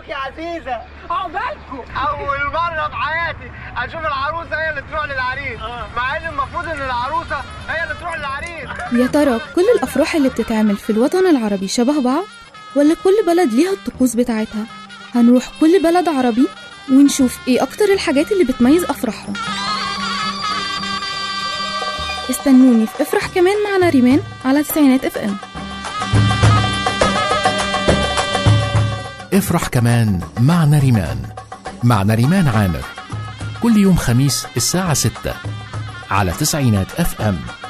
مبروك يا عزيزة عقبالكم أول مرة في حياتي أشوف العروسة هي اللي تروح للعريس مع إن المفروض إن العروسة هي اللي تروح للعريس يا ترى كل الأفراح اللي بتتعمل في الوطن العربي شبه بعض ولا كل بلد ليها الطقوس بتاعتها هنروح كل بلد عربي ونشوف ايه أكتر الحاجات اللي بتميز أفراحهم استنوني في افرح كمان معنا ريمان على تسعينات اف ام افرح كمان مع نريمان مع نريمان عامر كل يوم خميس الساعة 6 على تسعينات اف ام